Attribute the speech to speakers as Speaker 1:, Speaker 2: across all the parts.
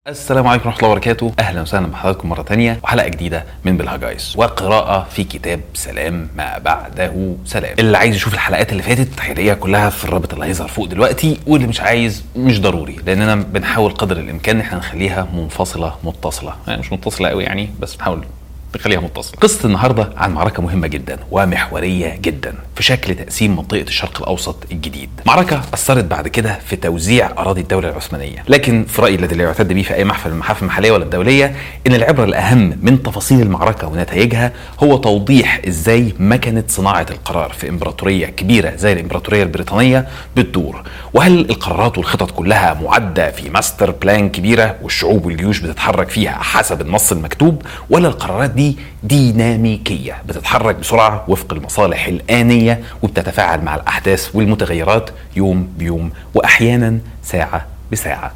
Speaker 1: السلام عليكم ورحمة الله وبركاته، أهلا وسهلا بحضراتكم مرة تانية وحلقة جديدة من بالهجايز وقراءة في كتاب سلام ما بعده سلام. اللي عايز يشوف الحلقات اللي فاتت هيلاقيها كلها في الرابط اللي هيظهر فوق دلوقتي واللي مش عايز مش ضروري لأننا بنحاول قدر الإمكان إن احنا نخليها منفصلة متصلة، يعني مش متصلة قوي يعني بس بنحاول نخليها متصلة. قصة النهاردة عن معركة مهمة جدا ومحورية جدا في شكل تقسيم منطقة الشرق الأوسط الجديد. معركة أثرت بعد كده في توزيع أراضي الدولة العثمانية، لكن في رأيي الذي لا يعتد به في أي محفل من المحافل المحلية ولا الدولية إن العبرة الأهم من تفاصيل المعركة ونتائجها هو توضيح إزاي مكنة صناعة القرار في إمبراطورية كبيرة زي الإمبراطورية البريطانية بتدور، وهل القرارات والخطط كلها معدة في ماستر بلان كبيرة والشعوب والجيوش بتتحرك فيها حسب النص المكتوب ولا القرارات دي ديناميكية بتتحرك بسرعة وفق المصالح الآنية وبتتفاعل مع الأحداث والمتغيرات يوم بيوم وأحيانا ساعة بساعة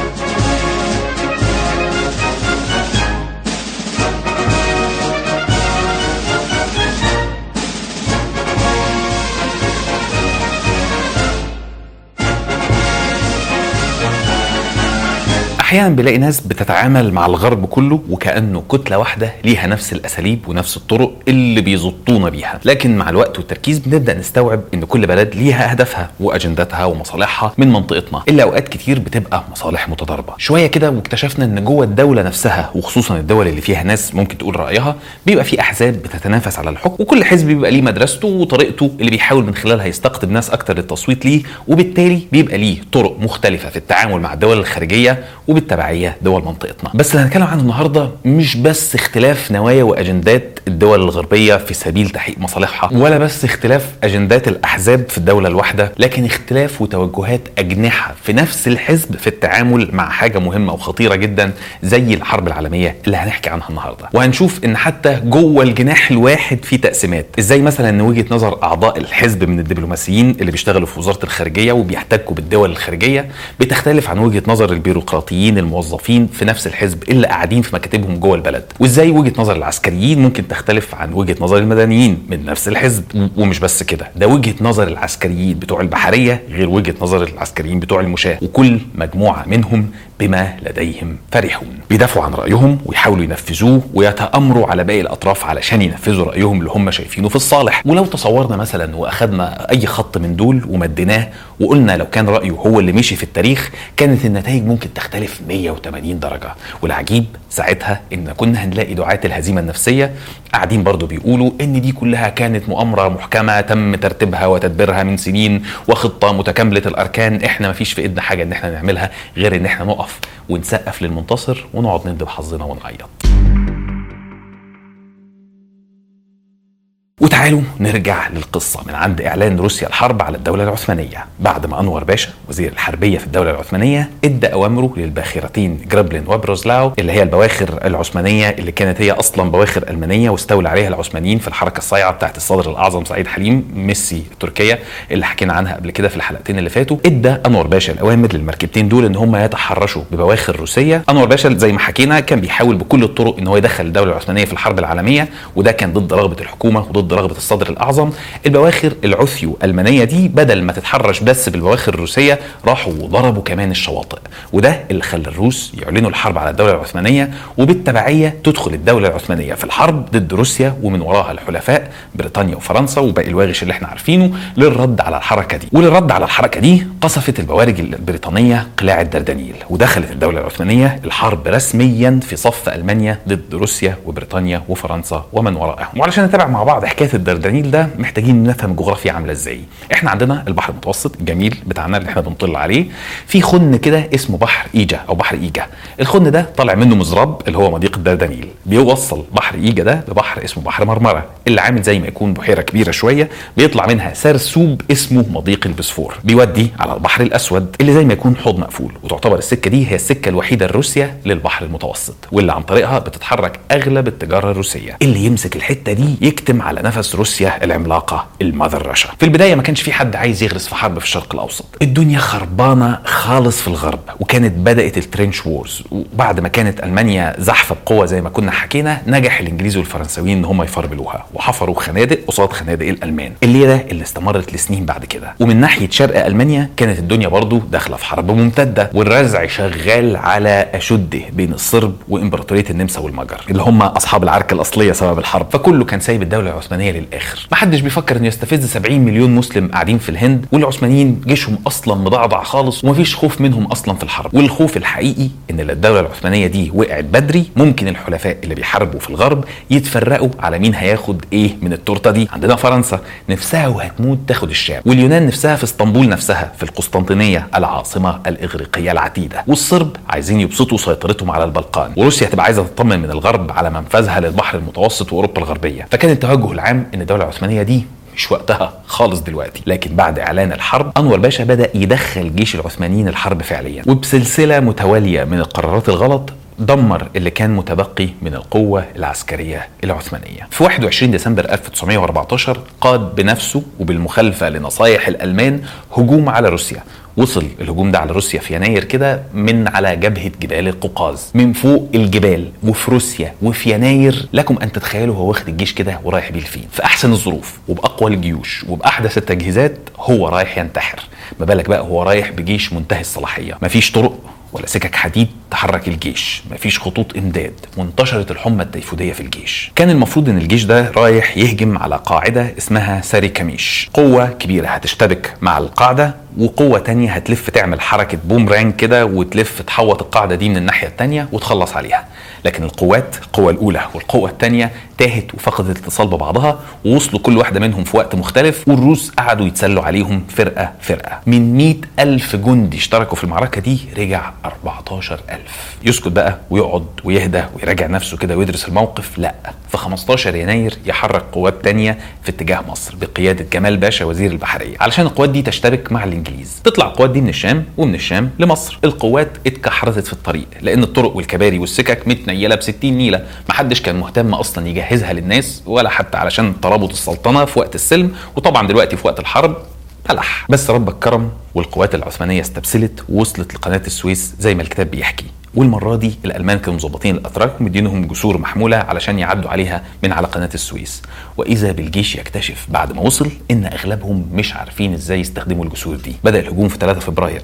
Speaker 1: احيانا بلاقي ناس بتتعامل مع الغرب كله وكانه كتله واحده ليها نفس الاساليب ونفس الطرق اللي بيزطونا بيها لكن مع الوقت والتركيز بنبدا نستوعب ان كل بلد ليها اهدافها واجنداتها ومصالحها من منطقتنا اللي اوقات كتير بتبقى مصالح متضاربه شويه كده واكتشفنا ان جوه الدوله نفسها وخصوصا الدول اللي فيها ناس ممكن تقول رايها بيبقى في احزاب بتتنافس على الحكم وكل حزب بيبقى ليه مدرسته وطريقته اللي بيحاول من خلالها يستقطب ناس اكتر للتصويت ليه وبالتالي بيبقى ليه طرق مختلفه في التعامل مع الدول الخارجيه وبالتبعيه دول منطقتنا بس اللي هنتكلم عنه النهارده مش بس اختلاف نوايا واجندات الدول الغربيه في سبيل تحقيق مصالحها ولا بس اختلاف اجندات الاحزاب في الدوله الواحده لكن اختلاف وتوجهات اجنحه في نفس الحزب في التعامل مع حاجه مهمه وخطيره جدا زي الحرب العالميه اللي هنحكي عنها النهارده وهنشوف ان حتى جوه الجناح الواحد في تقسيمات ازاي مثلا ان وجهه نظر اعضاء الحزب من الدبلوماسيين اللي بيشتغلوا في وزاره الخارجيه وبيحتكوا بالدول الخارجيه بتختلف عن وجهه نظر البيروقراطيين الموظفين في نفس الحزب اللي قاعدين في مكاتبهم جوه البلد وازاي وجهه نظر العسكريين ممكن تختلف عن وجهه نظر المدنيين من نفس الحزب ومش بس كده ده وجهه نظر العسكريين بتوع البحريه غير وجهه نظر العسكريين بتوع المشاة وكل مجموعه منهم بما لديهم فرحون بيدافعوا عن رايهم ويحاولوا ينفذوه ويتامروا على باقي الاطراف علشان ينفذوا رايهم اللي هم شايفينه في الصالح ولو تصورنا مثلا واخدنا اي خط من دول ومديناه وقلنا لو كان رايه هو اللي مشي في التاريخ كانت النتائج ممكن تختلف 180 درجه والعجيب ساعتها ان كنا هنلاقي دعاة الهزيمه النفسيه قاعدين برضو بيقولوا ان دي كلها كانت مؤامره محكمه تم ترتيبها وتدبيرها من سنين وخطه متكامله الاركان احنا مفيش في ايدنا حاجه ان احنا نعملها غير ان احنا نقف ونسقف للمنتصر ونقعد ندب حظنا ونعيط وتعالوا نرجع للقصة من عند إعلان روسيا الحرب على الدولة العثمانية بعد ما أنور باشا وزير الحربية في الدولة العثمانية ادى أوامره للباخرتين جرابلين وبروزلاو اللي هي البواخر العثمانية اللي كانت هي أصلا بواخر ألمانية واستولى عليها العثمانيين في الحركة الصايعة بتاعت الصدر الأعظم سعيد حليم ميسي تركيا اللي حكينا عنها قبل كده في الحلقتين اللي فاتوا ادى أنور باشا الأوامر للمركبتين دول إن هم يتحرشوا ببواخر روسية أنور باشا زي ما حكينا كان بيحاول بكل الطرق إن هو يدخل الدولة العثمانية في الحرب العالمية وده كان ضد رغبة الحكومة وضد ضد رغبه الصدر الاعظم البواخر العثيو المانيه دي بدل ما تتحرش بس بالبواخر الروسيه راحوا وضربوا كمان الشواطئ وده اللي خلى الروس يعلنوا الحرب على الدوله العثمانيه وبالتبعيه تدخل الدوله العثمانيه في الحرب ضد روسيا ومن وراها الحلفاء بريطانيا وفرنسا وباقي الواغش اللي احنا عارفينه للرد على الحركه دي وللرد على الحركه دي قصفت البوارج البريطانيه قلاع الدردنيل ودخلت الدوله العثمانيه الحرب رسميا في صف المانيا ضد روسيا وبريطانيا وفرنسا ومن وراءهم وعلشان نتابع مع بعض حكايه الدردنيل ده محتاجين نفهم الجغرافيا عامله ازاي احنا عندنا البحر المتوسط الجميل بتاعنا اللي احنا بنطل عليه في خن كده اسمه بحر ايجا او بحر ايجا الخن ده طالع منه مزراب اللي هو مضيق الدردنيل بيوصل بحر ايجا ده لبحر اسمه بحر مرمره اللي عامل زي ما يكون بحيره كبيره شويه بيطلع منها سرسوب اسمه مضيق البسفور بيودي على البحر الاسود اللي زي ما يكون حوض مقفول وتعتبر السكه دي هي السكه الوحيده لروسيا للبحر المتوسط واللي عن طريقها بتتحرك اغلب التجاره الروسيه اللي يمسك الحته دي يكتم على نفس روسيا العملاقه المذر رشا في البدايه ما كانش في حد عايز يغرس في حرب في الشرق الاوسط الدنيا خربانه خالص في الغرب وكانت بدات الترنش وورز وبعد ما كانت المانيا زحفه بقوه زي ما كنا حكينا نجح الانجليز والفرنساويين ان هم يفربلوها وحفروا خنادق قصاد خنادق الالمان الليله اللي استمرت لسنين بعد كده ومن ناحيه شرق المانيا كانت الدنيا برضو داخله في حرب ممتده والرزع شغال على اشده بين الصرب وامبراطوريه النمسا والمجر اللي هم اصحاب العركه الاصليه سبب الحرب فكله كان سايب الدوله العثمانيه للاخر محدش بيفكر انه يستفز 70 مليون مسلم قاعدين في الهند والعثمانيين جيشهم اصلا مضعضع خالص ومفيش خوف منهم اصلا في الحرب والخوف الحقيقي ان لو الدوله العثمانيه دي وقعت بدري ممكن الحلفاء اللي بيحاربوا في الغرب يتفرقوا على مين هياخد ايه من التورته دي عندنا فرنسا نفسها وهتموت تاخد الشام واليونان نفسها في اسطنبول نفسها في القسطنطينيه العاصمه الاغريقيه العتيده والصرب عايزين يبسطوا سيطرتهم على البلقان وروسيا هتبقى عايزه تطمن من الغرب على منفذها للبحر المتوسط واوروبا الغربيه فكان التوجه العام ان الدوله العثمانيه دي مش وقتها خالص دلوقتي لكن بعد اعلان الحرب انور باشا بدا يدخل جيش العثمانيين الحرب فعليا وبسلسله متواليه من القرارات الغلط دمر اللي كان متبقي من القوة العسكرية العثمانية في 21 ديسمبر 1914 قاد بنفسه وبالمخالفة لنصايح الألمان هجوم على روسيا وصل الهجوم ده على روسيا في يناير كده من على جبهة جبال القوقاز من فوق الجبال وفي روسيا وفي يناير لكم أن تتخيلوا هو واخد الجيش كده ورايح بيه لفين في أحسن الظروف وبأقوى الجيوش وبأحدث التجهيزات هو رايح ينتحر ما بالك بقى هو رايح بجيش منتهي الصلاحية مفيش طرق ولا سكك حديد تحرك الجيش مفيش خطوط امداد وانتشرت الحمى التيفوديه في الجيش كان المفروض ان الجيش ده رايح يهجم على قاعده اسمها ساري كاميش قوه كبيره هتشتبك مع القاعده وقوة تانية هتلف تعمل حركة بومرانج كده وتلف تحوط القاعدة دي من الناحية التانية وتخلص عليها لكن القوات القوة الأولى والقوة الثانية تاهت وفقدت الاتصال ببعضها ووصلوا كل واحدة منهم في وقت مختلف والروس قعدوا يتسلوا عليهم فرقة فرقة من مئة ألف جندي اشتركوا في المعركة دي رجع 14 ألف يسكت بقى ويقعد ويهدى ويراجع نفسه كده ويدرس الموقف لا في 15 يناير يحرك قوات تانية في اتجاه مصر بقيادة جمال باشا وزير البحرية علشان القوات دي تشتبك مع الإنجليز تطلع القوات دي من الشام ومن الشام لمصر القوات اتكحرتت في الطريق لأن الطرق والكباري والسكك متنيلة ب 60 نيلة محدش كان مهتم أصلا يجهزها للناس ولا حتى علشان ترابط السلطنة في وقت السلم وطبعا دلوقتي في وقت الحرب بلح بس ربك كرم والقوات العثمانية استبسلت ووصلت لقناة السويس زي ما الكتاب بيحكي والمره دي الالمان كانوا مظبطين الاتراك ومدينهم جسور محموله علشان يعدوا عليها من على قناه السويس واذا بالجيش يكتشف بعد ما وصل ان اغلبهم مش عارفين ازاي يستخدموا الجسور دي بدا الهجوم في 3 فبراير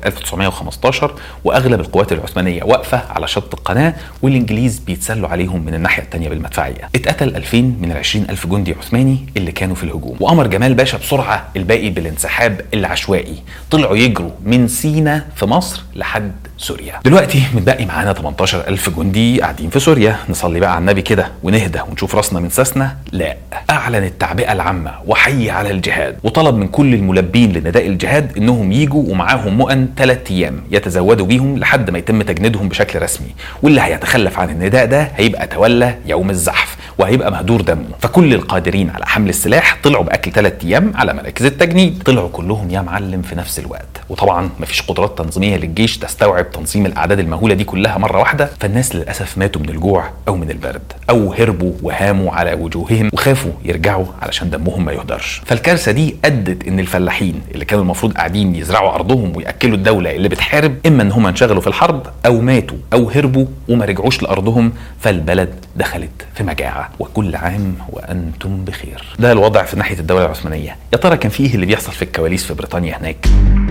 Speaker 1: 1915 واغلب القوات العثمانيه واقفه على شط القناه والانجليز بيتسلوا عليهم من الناحيه الثانيه بالمدفعيه اتقتل 2000 من ال 20000 جندي عثماني اللي كانوا في الهجوم وامر جمال باشا بسرعه الباقي بالانسحاب العشوائي طلعوا يجروا من سينا في مصر لحد سوريا دلوقتي متبقي معانا 18000 جندي قاعدين في سوريا نصلي بقى على النبي كده ونهدى ونشوف راسنا من ساسنا لا اعلن التعبئه العامه وحي على الجهاد وطلب من كل الملبين لنداء الجهاد انهم يجوا ومعاهم مؤن ثلاث ايام يتزودوا بيهم لحد ما يتم تجنيدهم بشكل رسمي واللي هيتخلف عن النداء ده هيبقى تولى يوم الزحف وهيبقى مهدور دمه فكل القادرين على حمل السلاح طلعوا باكل ثلاث ايام على مراكز التجنيد طلعوا كلهم يا معلم في نفس الوقت وطبعا مفيش قدرات تنظيميه للجيش تستوعب تنظيم الاعداد المهوله دي كلها مره واحده فالناس للاسف ماتوا من الجوع او من البرد او هربوا وهاموا على وجوههم وخافوا يرجعوا علشان دمهم ما يهدرش فالكارثه دي ادت ان الفلاحين اللي كانوا المفروض قاعدين يزرعوا ارضهم وياكلوا الدوله اللي بتحارب اما ان هم انشغلوا في الحرب او ماتوا او هربوا وما رجعوش لارضهم فالبلد دخلت في مجاعه وكل عام وانتم بخير ده الوضع في ناحيه الدوله العثمانيه يا ترى كان فيه اللي بيحصل في الكواليس في بريطانيا هناك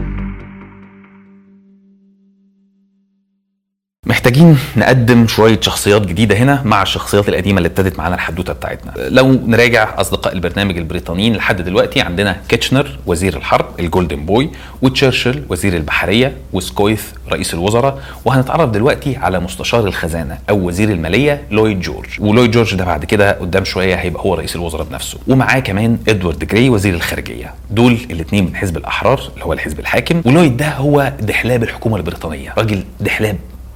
Speaker 1: محتاجين نقدم شوية شخصيات جديدة هنا مع الشخصيات القديمة اللي ابتدت معانا الحدوتة بتاعتنا لو نراجع أصدقاء البرنامج البريطانيين لحد دلوقتي عندنا كيتشنر وزير الحرب الجولدن بوي وتشرشل وزير البحرية وسكويث رئيس الوزراء وهنتعرف دلوقتي على مستشار الخزانة أو وزير المالية لويد جورج ولويد جورج ده بعد كده قدام شوية هيبقى هو رئيس الوزراء بنفسه ومعاه كمان ادوارد جراي وزير الخارجية دول الاثنين من حزب الأحرار اللي هو الحزب الحاكم ولويد ده هو دحلاب الحكومة البريطانية راجل دحلاب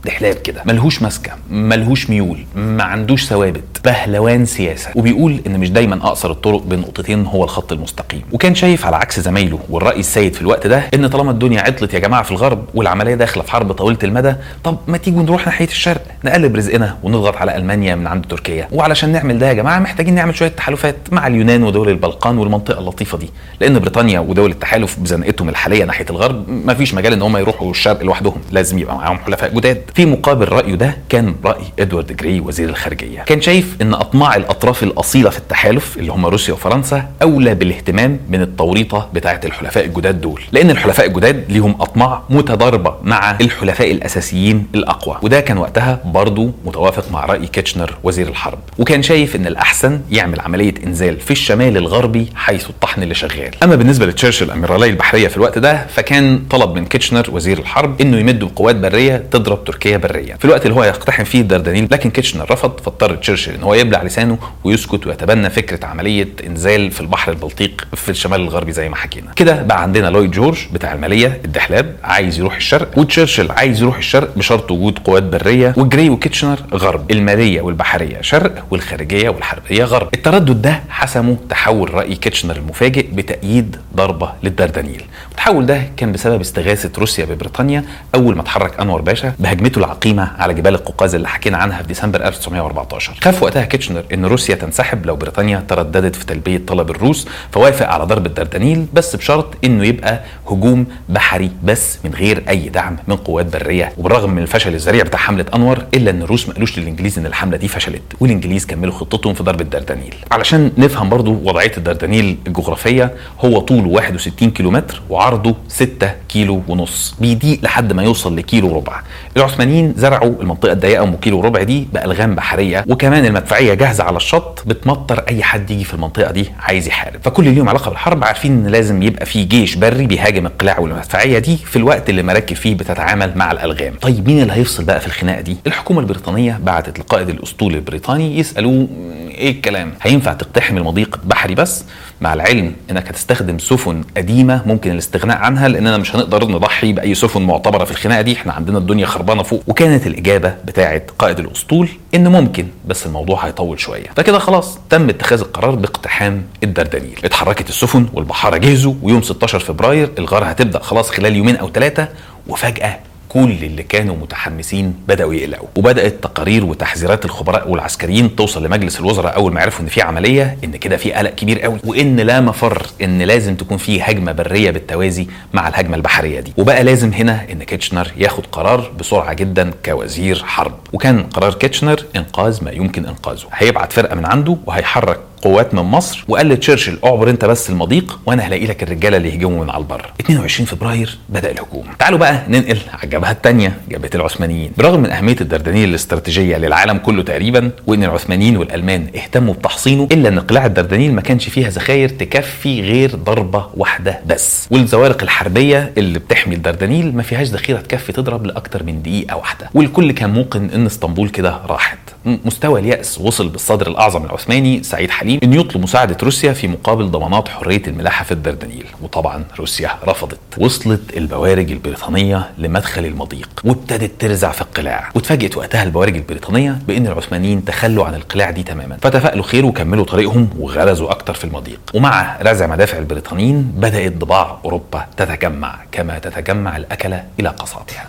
Speaker 1: دحلاب كده ملهوش ماسكه ملهوش ميول ما عندوش ثوابت بهلوان سياسه وبيقول ان مش دايما اقصر الطرق بين نقطتين هو الخط المستقيم وكان شايف على عكس زمايله والراي السيد في الوقت ده ان طالما الدنيا عطلت يا جماعه في الغرب والعمليه داخله في حرب طويله المدى طب ما تيجوا نروح ناحيه الشرق نقلب رزقنا ونضغط على المانيا من عند تركيا وعلشان نعمل ده يا جماعه محتاجين نعمل شويه تحالفات مع اليونان ودول البلقان والمنطقه اللطيفه دي لان بريطانيا ودول التحالف بزنقتهم الحاليه ناحيه الغرب ما فيش مجال ان هم يروحوا الشرق لوحدهم لازم يبقى معاهم حلفاء جداد في مقابل رايه ده كان راي ادوارد جراي وزير الخارجيه كان شايف ان اطماع الاطراف الاصيله في التحالف اللي هم روسيا وفرنسا اولى بالاهتمام من التوريطه بتاعه الحلفاء الجداد دول لان الحلفاء الجداد ليهم اطماع متضاربه مع الحلفاء الاساسيين الاقوى وده كان وقتها برضه متوافق مع راي كيتشنر وزير الحرب وكان شايف ان الاحسن يعمل عمليه انزال في الشمال الغربي حيث الطحن اللي شغال اما بالنسبه لتشرشل اميرالي البحريه في الوقت ده فكان طلب من كيتشنر وزير الحرب انه يمد بقوات بريه تضرب تركيا بريا في الوقت اللي هو يقتحم فيه الدردنيل لكن كيتشنر رفض فاضطر تشرشل ان هو يبلع لسانه ويسكت ويتبنى فكره عمليه انزال في البحر البلطيق في الشمال الغربي زي ما حكينا كده بقى عندنا لويد جورج بتاع الماليه الدحلاب عايز يروح الشرق وتشرشل عايز يروح الشرق بشرط وجود قوات بريه وجراي وكيتشنر غرب الماليه والبحريه شرق والخارجيه والحربيه غرب التردد ده حسمه تحول راي كيتشنر المفاجئ بتأييد ضربه للدردنيل التحول ده كان بسبب استغاثه روسيا ببريطانيا اول ما اتحرك انور باشا بهجمته العقيمه على جبال القوقاز اللي حكينا عنها في ديسمبر 1914 خاف وقتها كيتشنر ان روسيا تنسحب لو بريطانيا ترددت في تلبيه طلب الروس فوافق على ضرب الدردنيل بس بشرط انه يبقى هجوم بحري بس من غير اي دعم من قوات بريه وبالرغم من الفشل الذريع بتاع حمله انور الا ان الروس ما قالوش للانجليز ان الحمله دي فشلت والانجليز كملوا خطتهم في ضرب الدردنيل علشان نفهم برضو وضعيه الدردنيل الجغرافيه هو طوله 61 كيلومتر وعرضه 6 كيلو ونص بيضيق لحد ما يوصل لكيلو ربع العثمانيين زرعوا المنطقه الضيقه ام كيلو ربع دي بالغام بحريه وكمان المدفعيه جاهزه على الشط بتمطر اي حد يجي في المنطقه دي عايز يحارب فكل اللي ليهم علاقه بالحرب عارفين ان لازم يبقى في جيش بري بيهاجم القلاع والمدفعيه دي في الوقت اللي مراكب فيه بتتعامل مع الالغام طيب مين اللي هيفصل بقى في الخناقه دي الحكومه البريطانيه بعتت لقائد الاسطول البريطاني يسالوه ايه الكلام هينفع تقتحم المضيق بحري بس مع العلم انك هتستخدم سفن قديمه ممكن الاستغناء عنها لاننا مش هنقدر نضحي باي سفن معتبره في الخناقه دي احنا عندنا الدنيا خربانه فوق وكانت الاجابه بتاعه قائد الاسطول ان ممكن بس الموضوع هيطول شويه فكده خلاص تم اتخاذ القرار باقتحام الدردنيل اتحركت السفن والبحاره جهزوا ويوم 16 فبراير الغاره هتبدا خلاص خلال يومين او ثلاثه وفجاه كل اللي كانوا متحمسين بداوا يقلقوا وبدات تقارير وتحذيرات الخبراء والعسكريين توصل لمجلس الوزراء اول ما عرفوا ان في عمليه ان كده في قلق كبير قوي وان لا مفر ان لازم تكون في هجمه بريه بالتوازي مع الهجمه البحريه دي وبقى لازم هنا ان كيتشنر ياخد قرار بسرعه جدا كوزير حرب وكان قرار كيتشنر انقاذ ما يمكن انقاذه هيبعت فرقه من عنده وهيحرك قوات من مصر وقال لتشرشل اعبر انت بس المضيق وانا هلاقي لك الرجاله اللي يهجموا من على البر 22 فبراير بدا الهجوم تعالوا بقى ننقل على الجبهه الثانيه جبهه العثمانيين برغم من اهميه الدردنيل الاستراتيجيه للعالم كله تقريبا وان العثمانيين والالمان اهتموا بتحصينه الا ان قلاع الدردنيل ما كانش فيها ذخاير تكفي غير ضربه واحده بس والزوارق الحربيه اللي بتحمي الدردنيل ما فيهاش ذخيره تكفي تضرب لاكتر من دقيقه واحده والكل كان موقن ان اسطنبول كده راحت مستوى اليأس وصل بالصدر الأعظم العثماني سعيد حليم إنه يطلب مساعدة روسيا في مقابل ضمانات حرية الملاحة في الدردنيل وطبعا روسيا رفضت وصلت البوارج البريطانية لمدخل المضيق وابتدت ترزع في القلاع واتفاجئت وقتها البوارج البريطانية بأن العثمانيين تخلوا عن القلاع دي تماما فتفائلوا خير وكملوا طريقهم وغرزوا أكتر في المضيق ومع رزع مدافع البريطانيين بدأت ضباع أوروبا تتجمع كما تتجمع الأكلة إلى قصاتها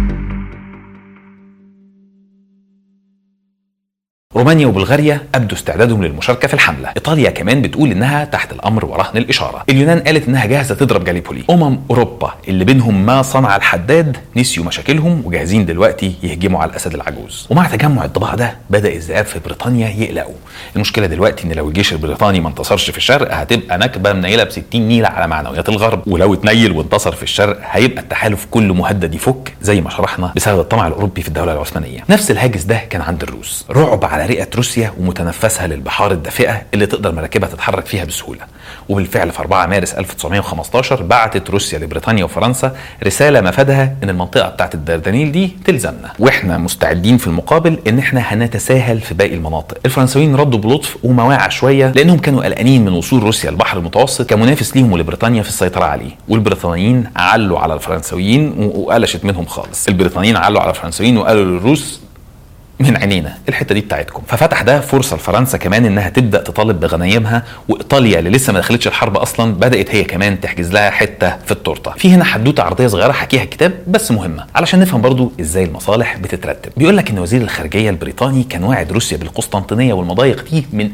Speaker 1: رومانيا وبلغاريا ابدوا استعدادهم للمشاركه في الحمله ايطاليا كمان بتقول انها تحت الامر ورهن الاشاره اليونان قالت انها جاهزه تضرب جاليبولي امم اوروبا اللي بينهم ما صنع الحداد نسيوا مشاكلهم وجاهزين دلوقتي يهجموا على الاسد العجوز ومع تجمع الضباع ده بدا الذئاب في بريطانيا يقلقوا المشكله دلوقتي ان لو الجيش البريطاني ما انتصرش في الشرق هتبقى نكبه منيله ب 60 نيله على معنويات الغرب ولو اتنيل وانتصر في الشرق هيبقى التحالف كله مهدد يفك زي ما شرحنا بسبب الطمع الاوروبي في الدوله العثمانيه نفس الهاجس ده كان عند الروس رعب على على رئه روسيا ومتنفسها للبحار الدافئه اللي تقدر مراكبها تتحرك فيها بسهوله وبالفعل في 4 مارس 1915 بعتت روسيا لبريطانيا وفرنسا رساله مفادها ان المنطقه بتاعت الدردنيل دي تلزمنا واحنا مستعدين في المقابل ان احنا هنتساهل في باقي المناطق الفرنساويين ردوا بلطف ومواعى شويه لانهم كانوا قلقانين من وصول روسيا البحر المتوسط كمنافس ليهم ولبريطانيا في السيطره عليه والبريطانيين علوا على الفرنساويين وقلشت منهم خالص البريطانيين علوا على الفرنساويين وقالوا للروس من عينينا الحته دي بتاعتكم ففتح ده فرصه لفرنسا كمان انها تبدا تطالب بغنايمها وايطاليا اللي لسه ما دخلتش الحرب اصلا بدات هي كمان تحجز لها حته في التورته في هنا حدوته عرضيه صغيره حكيها الكتاب بس مهمه علشان نفهم برضو ازاي المصالح بتترتب بيقول لك ان وزير الخارجيه البريطاني كان واعد روسيا بالقسطنطينيه والمضايق دي من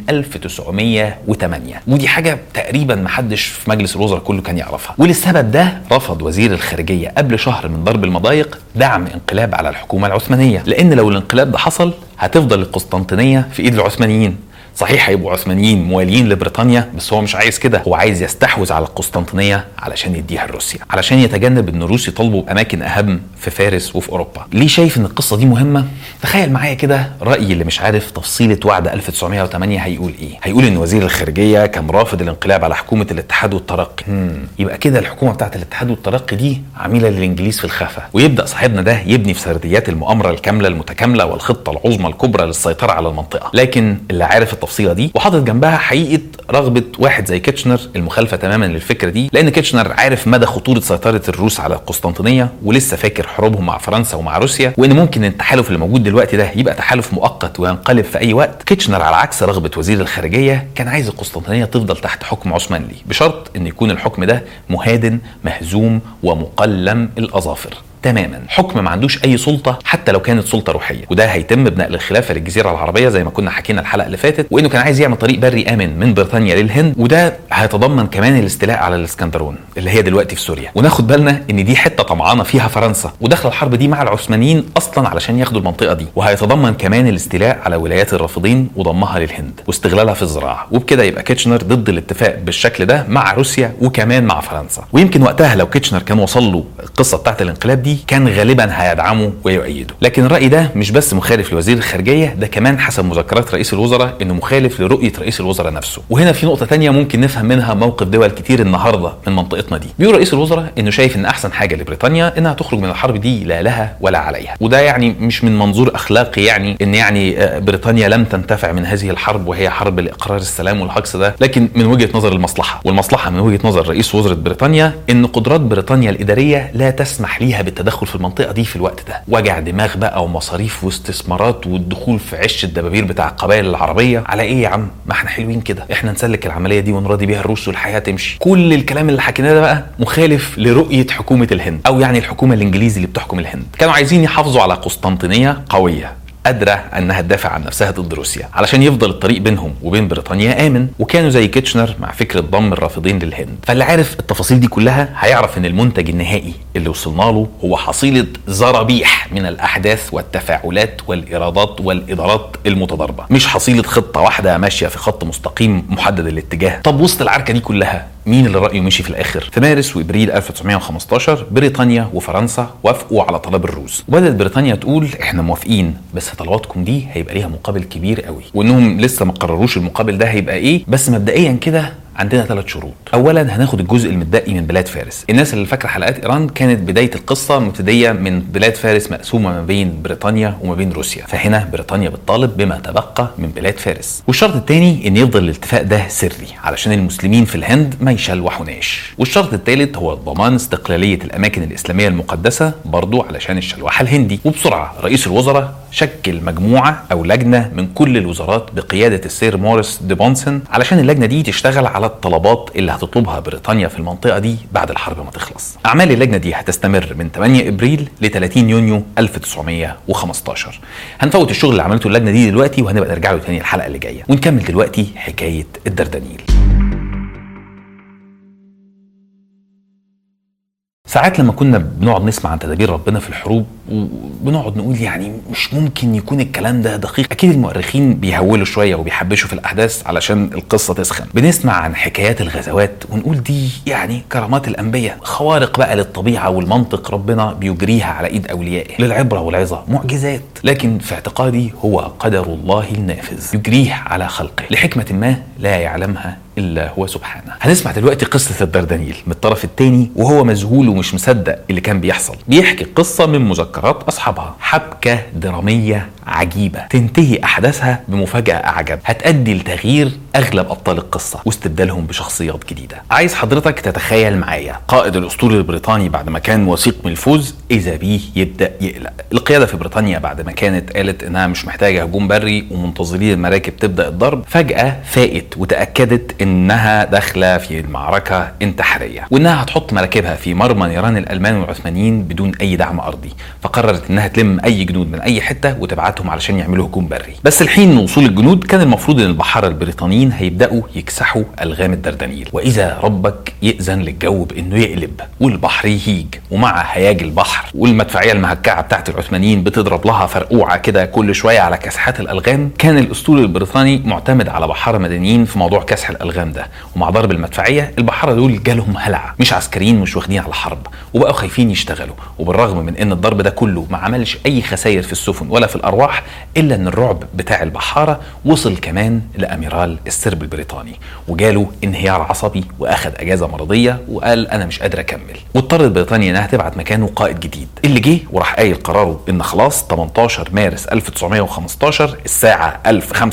Speaker 1: 1908 ودي حاجه تقريبا ما حدش في مجلس الوزراء كله كان يعرفها وللسبب ده رفض وزير الخارجيه قبل شهر من ضرب المضايق دعم انقلاب على الحكومه العثمانيه لان لو الانقلاب ده حصل هتفضل القسطنطينيه في ايد العثمانيين صحيح هيبقوا عثمانيين مواليين لبريطانيا بس هو مش عايز كده هو عايز يستحوذ على القسطنطينيه علشان يديها لروسيا علشان يتجنب ان الروس يطالبوا باماكن اهم في فارس وفي اوروبا ليه شايف ان القصه دي مهمه تخيل معايا كده رايي اللي مش عارف تفصيله وعد 1908 هيقول ايه هيقول ان وزير الخارجيه كان رافض الانقلاب على حكومه الاتحاد والترقي مم. يبقى كده الحكومه بتاعه الاتحاد والترقي دي عميله للانجليز في الخفا ويبدا صاحبنا ده يبني في سرديات المؤامره الكامله المتكامله والخطه العظمى الكبرى للسيطره على المنطقه لكن اللي عارف التفصيله دي وحاطط جنبها حقيقه رغبه واحد زي كيتشنر المخالفه تماما للفكره دي لان كيتشنر عارف مدى خطوره سيطره الروس على القسطنطينيه ولسه فاكر حروبهم مع فرنسا ومع روسيا وان ممكن التحالف اللي موجود دلوقتي ده يبقى تحالف مؤقت وينقلب في اي وقت كيتشنر على عكس رغبه وزير الخارجيه كان عايز القسطنطينيه تفضل تحت حكم عثماني بشرط ان يكون الحكم ده مهادن مهزوم ومقلم الاظافر تماما حكم ما عندوش اي سلطه حتى لو كانت سلطه روحيه وده هيتم بنقل الخلافه للجزيره العربيه زي ما كنا حكينا الحلقه اللي فاتت وانه كان عايز يعمل طريق بري امن من بريطانيا للهند وده هيتضمن كمان الاستيلاء على الاسكندرون اللي هي دلوقتي في سوريا وناخد بالنا ان دي حته طمعانه فيها فرنسا وداخله الحرب دي مع العثمانيين اصلا علشان ياخدوا المنطقه دي وهيتضمن كمان الاستيلاء على ولايات الرافضين وضمها للهند واستغلالها في الزراعه وبكده يبقى كيتشنر ضد الاتفاق بالشكل ده مع روسيا وكمان مع فرنسا ويمكن وقتها لو كيتشنر كان وصل له القصه بتاعت الانقلاب دي كان غالبا هيدعمه ويؤيده لكن الراي ده مش بس مخالف لوزير الخارجيه ده كمان حسب مذكرات رئيس الوزراء انه مخالف لرؤيه رئيس الوزراء نفسه وهنا في نقطه تانية ممكن نفهم منها موقف دول كتير النهارده من منطقتنا دي بيقول رئيس الوزراء انه شايف ان احسن حاجه لبريطانيا انها تخرج من الحرب دي لا لها ولا عليها وده يعني مش من منظور اخلاقي يعني ان يعني بريطانيا لم تنتفع من هذه الحرب وهي حرب لاقرار السلام والهجص ده لكن من وجهه نظر المصلحه والمصلحه من وجهه نظر رئيس وزراء بريطانيا ان قدرات بريطانيا الاداريه لا تسمح ليها بالتدخل في المنطقه دي في الوقت ده وجع دماغ بقى ومصاريف واستثمارات والدخول في عش الدبابير بتاع القبائل العربيه على ايه يا عم ما احنا حلوين كده احنا نسلك العمليه دي ونراضي بيها الروس والحياه تمشي كل الكلام اللي حكيناه ده بقى مخالف لرؤيه حكومه الهند او يعني الحكومه الانجليزي اللي بتحكم الهند كانوا عايزين يحافظوا على قسطنطينيه قويه قادره انها تدافع عن نفسها ضد روسيا علشان يفضل الطريق بينهم وبين بريطانيا امن وكانوا زي كيتشنر مع فكره ضم الرافضين للهند فاللي عارف التفاصيل دي كلها هيعرف ان المنتج النهائي اللي وصلنا له هو حصيله زرابيح من الاحداث والتفاعلات والايرادات والادارات المتضاربه مش حصيله خطه واحده ماشيه في خط مستقيم محدد الاتجاه طب وسط العركه دي كلها مين اللي رايه مشي في الاخر في مارس وابريل 1915 بريطانيا وفرنسا وافقوا على طلب الروس وبدات بريطانيا تقول احنا موافقين بس طلباتكم دي هيبقى ليها مقابل كبير قوي وانهم لسه ما قرروش المقابل ده هيبقى ايه بس مبدئيا كده عندنا ثلاث شروط اولا هناخد الجزء المتبقي من بلاد فارس الناس اللي فاكره حلقات ايران كانت بدايه القصه مبتديه من بلاد فارس مقسومه ما بين بريطانيا وما بين روسيا فهنا بريطانيا بتطالب بما تبقى من بلاد فارس والشرط الثاني ان يفضل الاتفاق ده سري علشان المسلمين في الهند ما يشلوحوناش والشرط الثالث هو ضمان استقلاليه الاماكن الاسلاميه المقدسه برضو علشان الشلوحه الهندي وبسرعه رئيس الوزراء شكل مجموعه او لجنه من كل الوزارات بقياده السير موريس دي بونسن علشان اللجنه دي تشتغل على الطلبات اللي هتطلبها بريطانيا في المنطقه دي بعد الحرب ما تخلص. اعمال اللجنه دي هتستمر من 8 ابريل ل 30 يونيو 1915. هنفوت الشغل اللي عملته اللجنه دي دلوقتي وهنبقى نرجع له تاني الحلقه اللي جايه ونكمل دلوقتي حكايه الدردنيل. ساعات لما كنا بنقعد نسمع عن تدابير ربنا في الحروب وبنقعد نقول يعني مش ممكن يكون الكلام ده دقيق اكيد المؤرخين بيهولوا شويه وبيحبشوا في الاحداث علشان القصه تسخن بنسمع عن حكايات الغزوات ونقول دي يعني كرامات الانبياء خوارق بقى للطبيعه والمنطق ربنا بيجريها على ايد اوليائه للعبره والعظه معجزات لكن في اعتقادي هو قدر الله النافذ يجريه على خلقه لحكمه ما لا يعلمها الا هو سبحانه هنسمع دلوقتي قصه الدردنيل من الطرف الثاني وهو مذهول ومش مصدق اللي كان بيحصل بيحكي قصه من مذكرات اصحابها حبكه دراميه عجيبه تنتهي احداثها بمفاجاه اعجب هتؤدي لتغيير اغلب ابطال القصه واستبدالهم بشخصيات جديده عايز حضرتك تتخيل معايا قائد الاسطول البريطاني بعد ما كان وثيق من الفوز اذا بيه يبدا يقلق القياده في بريطانيا بعد ما كانت قالت انها مش محتاجه هجوم بري ومنتظرين المراكب تبدا الضرب فجاه فاقت وتاكدت انها داخله في المعركه انتحاريه وانها هتحط مراكبها في مرمى نيران الالمان والعثمانيين بدون اي دعم ارضي فقررت انها تلم اي جنود من اي حته وتبعتهم علشان يعملوا هجوم بري بس الحين وصول الجنود كان المفروض ان البحاره البريطانيين هيبداوا يكسحوا الغام الدردنيل واذا ربك ياذن للجو بانه يقلب والبحر يهيج ومع هياج البحر والمدفعيه المهكعه بتاعت العثمانيين بتضرب لها فرقوعه كده كل شويه على كاسحات الالغام كان الاسطول البريطاني معتمد على بحاره مدنيين في موضوع كسح الالغام ده ومع ضرب المدفعيه البحاره دول جالهم هلع مش عسكريين مش واخدين على الحرب وبقوا خايفين يشتغلوا وبالرغم من ان الضرب ده كله ما عملش اي خسائر في السفن ولا في الارواح الا ان الرعب بتاع البحاره وصل كمان لاميرال السرب البريطاني وجاله انهيار عصبي واخد اجازه مرضيه وقال انا مش قادر اكمل واضطرت بريطانيا انها تبعت مكانه قائد جديد اللي جه وراح قايل قراره ان خلاص 18 مارس 1915 الساعه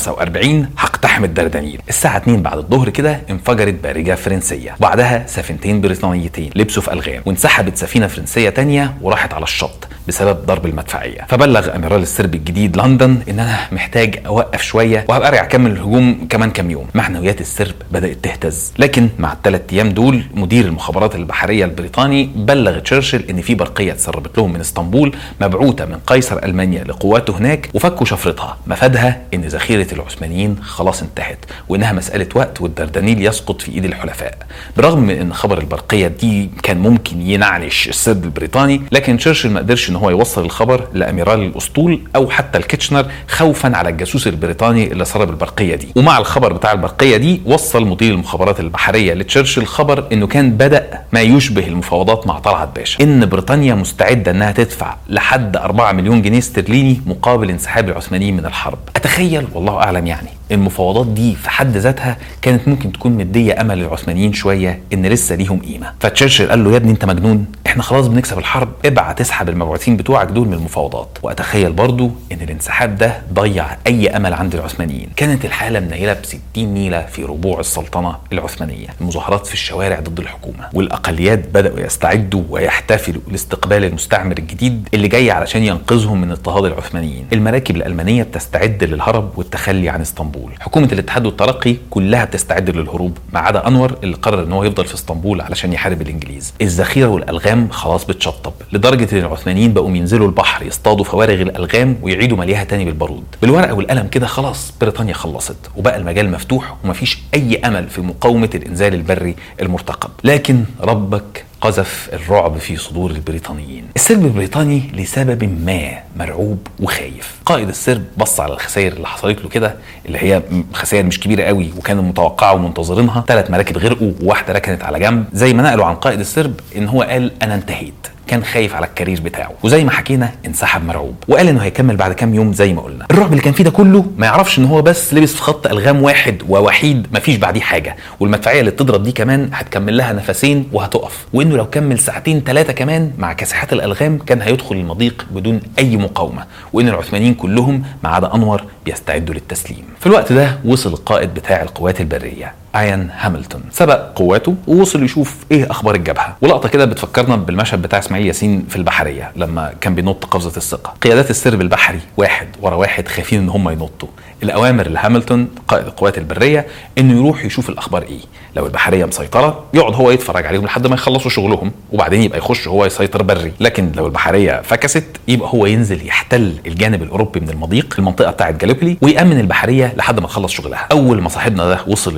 Speaker 1: 1045 هقتحم الدردنيل الساعه 2 بعد الظهر كده انفجرت بارجه فرنسيه وبعدها سفينتين بريطانيتين لبسوا في الغام وانسحبت سفينه فرنسيه تانية وراحت على الشط بسبب ضرب المدفعيه فبلغ اميرال السرب الجديد لندن ان انا محتاج اوقف شويه وهبقى ارجع اكمل الهجوم كمان كام يوم معنويات السرب بدات تهتز لكن مع الثلاث ايام دول مدير المخابرات البحريه البريطاني بلغ تشرشل ان في برقيه اتسربت لهم من اسطنبول مبعوثه من قيصر المانيا لقواته هناك وفكوا شفرتها مفادها ان ذخيره العثمانيين خلاص انتهت وانها مساله وقت والدردنيل يسقط في ايد الحلفاء برغم من ان خبر البرقيه دي كان ممكن ينعنش السرب البريطاني لكن تشرشل ما قدرش ان هو يوصل الخبر لاميرال الاسطول او حتى الكيتشنر خوفا على الجاسوس البريطاني اللي سرب البرقيه دي ومع الخبر بتاع البرقيه دي وصل مدير المخابرات البحريه لتشرشل خبر انه كان بدا ما يشبه المفاوضات مع طلعت باشا ان بريطانيا مستعده انها تدفع لحد 4 مليون جنيه استرليني مقابل انسحاب العثمانيين من الحرب اتخيل والله اعلم يعني المفاوضات دي في حد ذاتها كانت ممكن تكون مديه امل للعثمانيين شويه ان لسه ليهم قيمه فتشرشل قال له يا ابني انت مجنون احنا خلاص بنكسب الحرب ابعت اسحب المبعوثين بتوعك دول من المفاوضات واتخيل برضو ان الانسحاب ده ضيع اي امل عند العثمانيين كانت الحاله منيله ب 60 نيله في ربوع السلطنه العثمانيه المظاهرات في الشوارع ضد الحكومه والاقليات بداوا يستعدوا ويحتفلوا لاستقبال المستعمر الجديد اللي جاي علشان ينقذهم من اضطهاد العثمانيين المراكب الالمانيه بتستعد للهرب والتخلي عن اسطنبول حكومه الاتحاد والترقي كلها بتستعد للهروب ما عدا انور اللي قرر ان هو يفضل في اسطنبول علشان يحارب الانجليز الذخيره والالغام خلاص بتشطب لدرجه ان العثمانيين بقوا ينزلوا البحر يصطادوا فوارغ الالغام ويعيدوا مليها تاني بالبارود بالورقه والقلم كده خلاص بريطانيا خلصت وبقى المجال مفتوح ومفيش اي امل في مقاومه الانزال البري المرتقب لكن ربك قذف الرعب في صدور البريطانيين السرب البريطاني لسبب ما مرعوب وخايف قائد السرب بص على الخسائر اللي حصلت له كده اللي هي خسائر مش كبيره قوي وكانوا متوقعه ومنتظرينها ثلاث مراكب غرقوا وواحده ركنت على جنب زي ما نقلوا عن قائد السرب ان هو قال انا انتهيت كان خايف على الكارير بتاعه وزي ما حكينا انسحب مرعوب وقال انه هيكمل بعد كام يوم زي ما قلنا الرعب اللي كان فيه ده كله ما يعرفش ان هو بس لبس في خط الغام واحد ووحيد ما فيش بعديه حاجه والمدفعيه اللي بتضرب دي كمان هتكمل لها نفسين وهتقف وانه لو كمل ساعتين ثلاثه كمان مع كاسحات الالغام كان هيدخل المضيق بدون اي مقاومه وان العثمانيين كلهم ما عدا انور بيستعدوا للتسليم في الوقت ده وصل القائد بتاع القوات البريه ايان هاملتون سبق قواته ووصل يشوف ايه اخبار الجبهه ولقطه كده بتفكرنا بالمشهد بتاع اسماعيل ياسين في البحريه لما كان بينط قفزه الثقه قيادات السرب البحري واحد ورا واحد خايفين ان هم ينطوا الاوامر لهاملتون قائد القوات البريه انه يروح يشوف الاخبار ايه لو البحريه مسيطره يقعد هو يتفرج عليهم لحد ما يخلصوا شغلهم وبعدين يبقى يخش هو يسيطر بري لكن لو البحريه فكست يبقى هو ينزل يحتل الجانب الاوروبي من المضيق المنطقه بتاعه جاليبولي ويامن البحريه لحد ما تخلص شغلها اول ما صاحبنا ده وصل للمضيق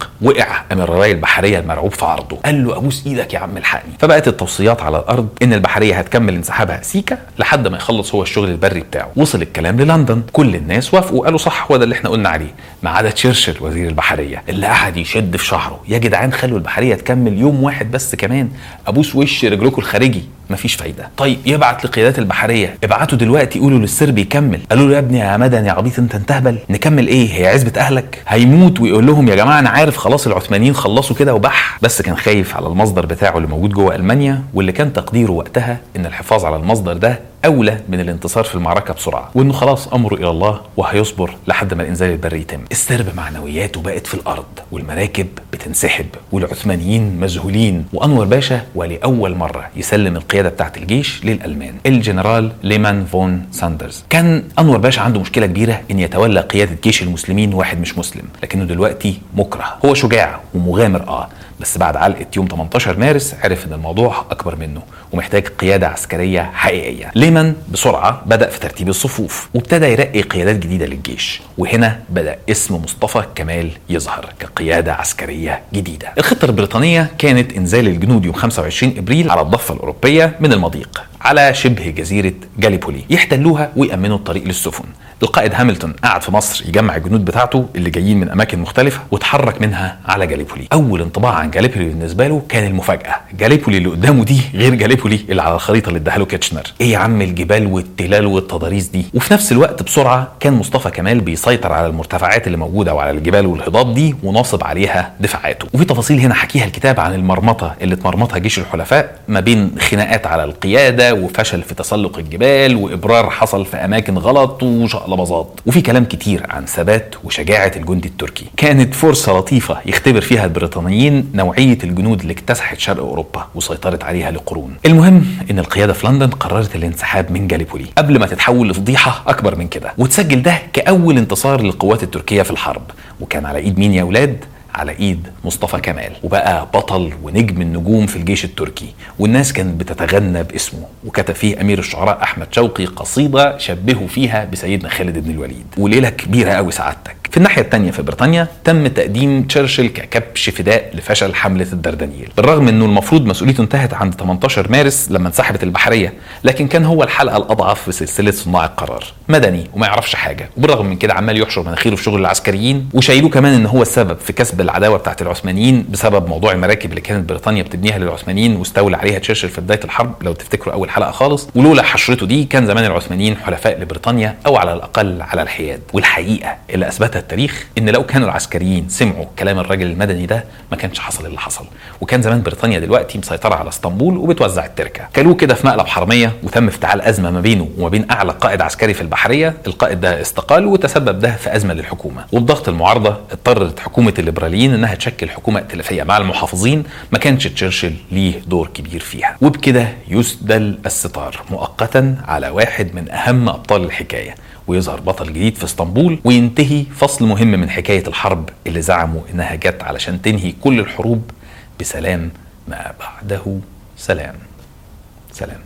Speaker 1: غرق وقع امير الراي البحريه المرعوب في عرضه قال له ابوس ايدك يا عم الحقني فبقت التوصيات على الارض ان البحريه هتكمل انسحابها سيكا لحد ما يخلص هو الشغل البري بتاعه وصل الكلام للندن كل الناس وافقوا قالوا صح هو ده اللي احنا قلنا عليه ما عدا تشرشل وزير البحريه اللي قعد يشد في شعره يا جدعان خلوا البحريه تكمل يوم واحد بس كمان ابوس وش رجلكم الخارجي مفيش فايده طيب يبعت لقيادات البحريه ابعتوا دلوقتي قولوا للسرب يكمل قالوا له يا ابني يا مدن يا عبيط انت انتهبل نكمل ايه هي عزبه اهلك هيموت ويقول لهم يا جماعه انا عارف خلاص العثمانيين خلصوا كده وبح بس كان خايف على المصدر بتاعه اللي موجود جوه المانيا واللي كان تقديره وقتها ان الحفاظ على المصدر ده اولى من الانتصار في المعركه بسرعه وانه خلاص امره الى الله وهيصبر لحد ما الانزال البري يتم السرب معنوياته بقت في الارض والمراكب بتنسحب والعثمانيين مذهولين وانور باشا ولاول مره يسلم القياده بتاعت الجيش للالمان الجنرال ليمان فون ساندرز كان انور باشا عنده مشكله كبيره ان يتولى قياده جيش المسلمين واحد مش مسلم لكنه دلوقتي مكره هو شجاع ومغامر اه بس بعد علقه يوم 18 مارس عرف ان الموضوع اكبر منه ومحتاج قياده عسكريه حقيقيه ليمان بسرعه بدا في ترتيب الصفوف وابتدى يرقي قيادات جديده للجيش وهنا بدا اسم مصطفى كمال يظهر كقياده عسكريه جديده الخطه البريطانيه كانت انزال الجنود يوم 25 ابريل على الضفه الاوروبيه من المضيق على شبه جزيرة جاليبولي يحتلوها ويأمنوا الطريق للسفن القائد هاملتون قعد في مصر يجمع الجنود بتاعته اللي جايين من اماكن مختلفه واتحرك منها على جاليبولي اول انطباع عن جاليبولي بالنسبه له كان المفاجاه جاليبولي اللي قدامه دي غير جاليبولي اللي على الخريطه اللي اداها له كيتشنر ايه يا عم الجبال والتلال والتضاريس دي وفي نفس الوقت بسرعه كان مصطفى كمال بيسيطر على المرتفعات اللي موجوده وعلى الجبال والهضاب دي وناصب عليها دفاعاته وفي تفاصيل هنا حكيها الكتاب عن المرمطه اللي اتمرمطها جيش الحلفاء ما بين خناقات على القياده وفشل في تسلق الجبال وابرار حصل في اماكن غلط وشقلباظات وفي كلام كتير عن ثبات وشجاعه الجندي التركي كانت فرصه لطيفه يختبر فيها البريطانيين نوعيه الجنود اللي اكتسحت شرق اوروبا وسيطرت عليها لقرون المهم ان القياده في لندن قررت الانسحاب من جاليبولي قبل ما تتحول لفضيحه اكبر من كده وتسجل ده كاول انتصار للقوات التركيه في الحرب وكان على ايد مين يا اولاد على ايد مصطفى كمال وبقى بطل ونجم النجوم في الجيش التركي والناس كانت بتتغنى باسمه وكتب فيه امير الشعراء احمد شوقي قصيده شبهه فيها بسيدنا خالد بن الوليد وليله كبيره قوي سعادتك في الناحية الثانية في بريطانيا تم تقديم تشرشل ككبش فداء لفشل حملة الدردنيل بالرغم انه المفروض مسؤوليته انتهت عند 18 مارس لما انسحبت البحرية لكن كان هو الحلقة الأضعف في سلسلة صناع القرار مدني وما يعرفش حاجة وبالرغم من كده عمال يحشر مناخيره في شغل العسكريين وشايلوه كمان ان هو السبب في كسب العداوة بتاعت العثمانيين بسبب موضوع المراكب اللي كانت بريطانيا بتبنيها للعثمانيين واستولى عليها تشرشل في بداية الحرب لو تفتكروا أول حلقة خالص ولولا حشرته دي كان زمان العثمانيين حلفاء لبريطانيا أو على الأقل على الحياد والحقيقة اللي أثبتها التاريخ ان لو كانوا العسكريين سمعوا كلام الراجل المدني ده ما كانش حصل اللي حصل وكان زمان بريطانيا دلوقتي مسيطره على اسطنبول وبتوزع التركه كلوه كده في مقلب حراميه وتم افتعال ازمه ما بينه وما بين اعلى قائد عسكري في البحريه القائد ده استقال وتسبب ده في ازمه للحكومه وبضغط المعارضه اضطرت حكومه الليبراليين انها تشكل حكومه ائتلافيه مع المحافظين ما كانش تشرشل ليه دور كبير فيها وبكده يسدل الستار مؤقتا على واحد من اهم ابطال الحكايه ويظهر بطل جديد في اسطنبول وينتهي فصل مهم من حكاية الحرب اللي زعموا إنها جت علشان تنهي كل الحروب بسلام ما بعده سلام سلام